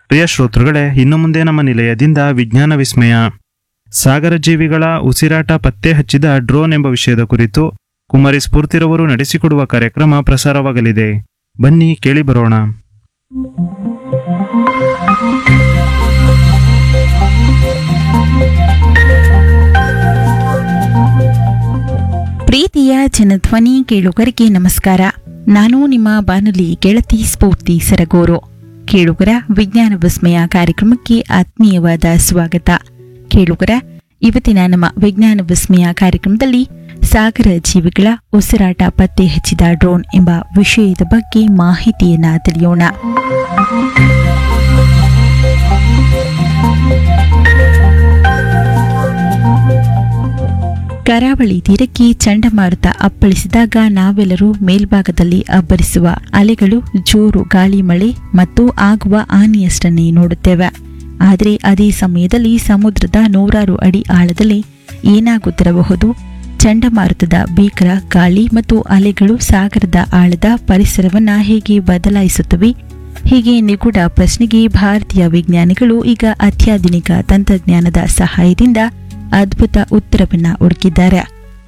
ಪ್ರಿಯ ಶ್ರೋತೃಗಳೇ ಇನ್ನು ಮುಂದೆ ನಮ್ಮ ನಿಲಯದಿಂದ ವಿಜ್ಞಾನ ವಿಸ್ಮಯ ಸಾಗರ ಜೀವಿಗಳ ಉಸಿರಾಟ ಪತ್ತೆ ಹಚ್ಚಿದ ಡ್ರೋನ್ ಎಂಬ ವಿಷಯದ ಕುರಿತು ಕುಮಾರಿ ಸ್ಫೂರ್ತಿರವರು ನಡೆಸಿಕೊಡುವ ಕಾರ್ಯಕ್ರಮ ಪ್ರಸಾರವಾಗಲಿದೆ ಬನ್ನಿ ಕೇಳಿ ಬರೋಣ ಪ್ರೀತಿಯ ಜನಧ್ವನಿ ಕೇಳುಗರಿಗೆ ನಮಸ್ಕಾರ ನಾನು ನಿಮ್ಮ ಬಾನುಲಿ ಗೆಳತಿ ಸ್ಫೂರ್ತಿ ಸರಗೂರು ಕೇಳುಗರ ವಿಜ್ಞಾನ ವಿಸ್ಮಯ ಕಾರ್ಯಕ್ರಮಕ್ಕೆ ಆತ್ಮೀಯವಾದ ಸ್ವಾಗತ ಕೇಳುಗರ ಇವತ್ತಿನ ನಮ್ಮ ವಿಜ್ಞಾನ ವಿಸ್ಮಯ ಕಾರ್ಯಕ್ರಮದಲ್ಲಿ ಸಾಗರ ಜೀವಿಗಳ ಉಸಿರಾಟ ಪತ್ತೆ ಹಚ್ಚಿದ ಡ್ರೋನ್ ಎಂಬ ವಿಷಯದ ಬಗ್ಗೆ ಮಾಹಿತಿಯನ್ನ ತಿಳಿಯೋಣ ಕರಾವಳಿ ತೀರಕ್ಕೆ ಚಂಡಮಾರುತ ಅಪ್ಪಳಿಸಿದಾಗ ನಾವೆಲ್ಲರೂ ಮೇಲ್ಭಾಗದಲ್ಲಿ ಅಬ್ಬರಿಸುವ ಅಲೆಗಳು ಜೋರು ಗಾಳಿ ಮಳೆ ಮತ್ತು ಆಗುವ ಹಾನಿಯಷ್ಟನ್ನೇ ನೋಡುತ್ತೇವೆ ಆದರೆ ಅದೇ ಸಮಯದಲ್ಲಿ ಸಮುದ್ರದ ನೂರಾರು ಅಡಿ ಆಳದಲ್ಲಿ ಏನಾಗುತ್ತಿರಬಹುದು ಚಂಡಮಾರುತದ ಭೀಕರ ಗಾಳಿ ಮತ್ತು ಅಲೆಗಳು ಸಾಗರದ ಆಳದ ಪರಿಸರವನ್ನ ಹೇಗೆ ಬದಲಾಯಿಸುತ್ತವೆ ಹೀಗೆ ನಿಗೂಢ ಪ್ರಶ್ನೆಗೆ ಭಾರತೀಯ ವಿಜ್ಞಾನಿಗಳು ಈಗ ಅತ್ಯಾಧುನಿಕ ತಂತ್ರಜ್ಞಾನದ ಸಹಾಯದಿಂದ ಅದ್ಭುತ ಉತ್ತರವನ್ನ ಹುಡುಕಿದ್ದಾರೆ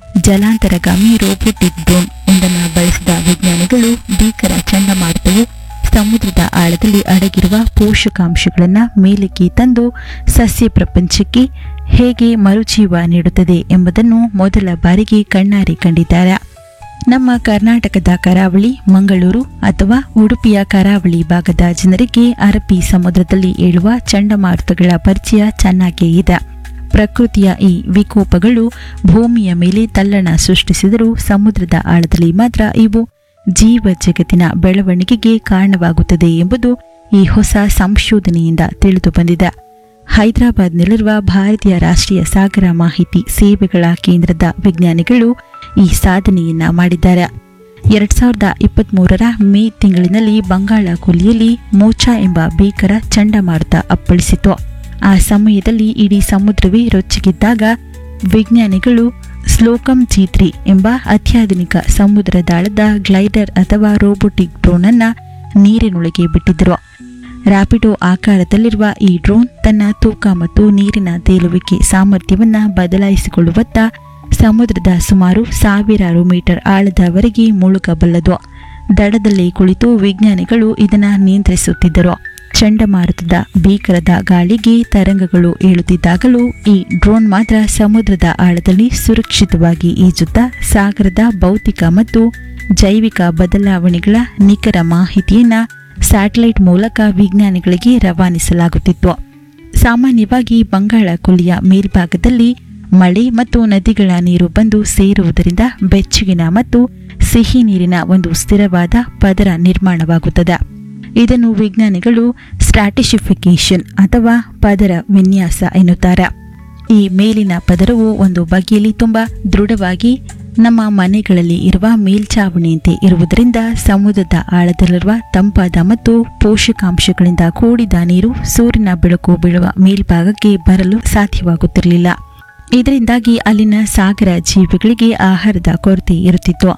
ಜಲಾಂತರಗಾಮಿ ರೋಬೋಟಿಕ್ ಡ್ರೋನ್ ಒಂದನ್ನು ಬಳಸಿದ ವಿಜ್ಞಾನಿಗಳು ಭೀಕರ ಚಂಡಮಾರುತವು ಸಮುದ್ರದ ಆಳದಲ್ಲಿ ಅಡಗಿರುವ ಪೋಷಕಾಂಶಗಳನ್ನು ಮೇಲಕ್ಕೆ ತಂದು ಸಸ್ಯ ಪ್ರಪಂಚಕ್ಕೆ ಹೇಗೆ ಮರುಜೀವ ನೀಡುತ್ತದೆ ಎಂಬುದನ್ನು ಮೊದಲ ಬಾರಿಗೆ ಕಣ್ಣಾರೆ ಕಂಡಿದ್ದಾರೆ ನಮ್ಮ ಕರ್ನಾಟಕದ ಕರಾವಳಿ ಮಂಗಳೂರು ಅಥವಾ ಉಡುಪಿಯ ಕರಾವಳಿ ಭಾಗದ ಜನರಿಗೆ ಅರಬ್ಬಿ ಸಮುದ್ರದಲ್ಲಿ ಏಳುವ ಚಂಡಮಾರುತಗಳ ಪರಿಚಯ ಚೆನ್ನಾಗೇ ಇದೆ ಪ್ರಕೃತಿಯ ಈ ವಿಕೋಪಗಳು ಭೂಮಿಯ ಮೇಲೆ ತಲ್ಲಣ ಸೃಷ್ಟಿಸಿದರೂ ಸಮುದ್ರದ ಆಳದಲ್ಲಿ ಮಾತ್ರ ಇವು ಜೀವ ಜಗತ್ತಿನ ಬೆಳವಣಿಗೆಗೆ ಕಾರಣವಾಗುತ್ತದೆ ಎಂಬುದು ಈ ಹೊಸ ಸಂಶೋಧನೆಯಿಂದ ತಿಳಿದು ಬಂದಿದೆ ಹೈದರಾಬಾದ್ನಲ್ಲಿರುವ ಭಾರತೀಯ ರಾಷ್ಟ್ರೀಯ ಸಾಗರ ಮಾಹಿತಿ ಸೇವೆಗಳ ಕೇಂದ್ರದ ವಿಜ್ಞಾನಿಗಳು ಈ ಸಾಧನೆಯನ್ನ ಮಾಡಿದ್ದಾರೆ ಎರಡ್ ಸಾವಿರದ ಇಪ್ಪತ್ತ್ ಮೂರರ ಮೇ ತಿಂಗಳಿನಲ್ಲಿ ಬಂಗಾಳ ಕೊಲ್ಲಿಯಲ್ಲಿ ಮೋಚಾ ಎಂಬ ಭೀಕರ ಚಂಡಮಾರುತ ಅಪ್ಪಳಿಸಿತು ಆ ಸಮಯದಲ್ಲಿ ಇಡೀ ಸಮುದ್ರವೇ ರೊಚ್ಚಿಗಿದ್ದಾಗ ವಿಜ್ಞಾನಿಗಳು ಸ್ಲೋಕಮ್ ಜಿ ಎಂಬ ಅತ್ಯಾಧುನಿಕ ಸಮುದ್ರದಾಳದ ಗ್ಲೈಡರ್ ಅಥವಾ ರೋಬೋಟಿಕ್ ಡ್ರೋನ್ ಅನ್ನ ನೀರಿನೊಳಗೆ ಬಿಟ್ಟಿದ್ದರು ರ್ಯಾಪಿಡೋ ಆಕಾರದಲ್ಲಿರುವ ಈ ಡ್ರೋನ್ ತನ್ನ ತೂಕ ಮತ್ತು ನೀರಿನ ತೇಲುವಿಕೆ ಸಾಮರ್ಥ್ಯವನ್ನ ಬದಲಾಯಿಸಿಕೊಳ್ಳುವತ್ತ ಸಮುದ್ರದ ಸುಮಾರು ಸಾವಿರಾರು ಮೀಟರ್ ಆಳದವರೆಗೆ ಮುಳುಗಬಲ್ಲದು ದಡದಲ್ಲಿ ಕುಳಿತು ವಿಜ್ಞಾನಿಗಳು ಇದನ್ನ ನಿಯಂತ್ರಿಸುತ್ತಿದ್ದರು ಚಂಡಮಾರುತದ ಭೀಕರದ ಗಾಳಿಗೆ ತರಂಗಗಳು ಏಳುತ್ತಿದ್ದಾಗಲೂ ಈ ಡ್ರೋನ್ ಮಾತ್ರ ಸಮುದ್ರದ ಆಳದಲ್ಲಿ ಸುರಕ್ಷಿತವಾಗಿ ಈಜುತ್ತಾ ಸಾಗರದ ಭೌತಿಕ ಮತ್ತು ಜೈವಿಕ ಬದಲಾವಣೆಗಳ ನಿಖರ ಮಾಹಿತಿಯನ್ನ ಸ್ಯಾಟಲೈಟ್ ಮೂಲಕ ವಿಜ್ಞಾನಿಗಳಿಗೆ ರವಾನಿಸಲಾಗುತ್ತಿತ್ತು ಸಾಮಾನ್ಯವಾಗಿ ಬಂಗಾಳ ಕೊಲ್ಲಿಯ ಮೇಲ್ಭಾಗದಲ್ಲಿ ಮಳೆ ಮತ್ತು ನದಿಗಳ ನೀರು ಬಂದು ಸೇರುವುದರಿಂದ ಬೆಚ್ಚಗಿನ ಮತ್ತು ಸಿಹಿ ನೀರಿನ ಒಂದು ಸ್ಥಿರವಾದ ಪದರ ನಿರ್ಮಾಣವಾಗುತ್ತದೆ ಇದನ್ನು ವಿಜ್ಞಾನಿಗಳು ಸ್ಟ್ರಾಟಿಶಿಫಿಕೇಶನ್ ಅಥವಾ ಪದರ ವಿನ್ಯಾಸ ಎನ್ನುತ್ತಾರೆ ಈ ಮೇಲಿನ ಪದರವು ಒಂದು ಬಗೆಯಲ್ಲಿ ತುಂಬಾ ದೃಢವಾಗಿ ನಮ್ಮ ಮನೆಗಳಲ್ಲಿ ಇರುವ ಮೇಲ್ಛಾವಣಿಯಂತೆ ಇರುವುದರಿಂದ ಸಮುದ್ರದ ಆಳದಲ್ಲಿರುವ ತಂಪಾದ ಮತ್ತು ಪೋಷಕಾಂಶಗಳಿಂದ ಕೂಡಿದ ನೀರು ಸೂರ್ಯನ ಬೆಳಕು ಬೀಳುವ ಮೇಲ್ಭಾಗಕ್ಕೆ ಬರಲು ಸಾಧ್ಯವಾಗುತ್ತಿರಲಿಲ್ಲ ಇದರಿಂದಾಗಿ ಅಲ್ಲಿನ ಸಾಗರ ಜೀವಿಗಳಿಗೆ ಆಹಾರದ ಕೊರತೆ ಇರುತ್ತಿತ್ತು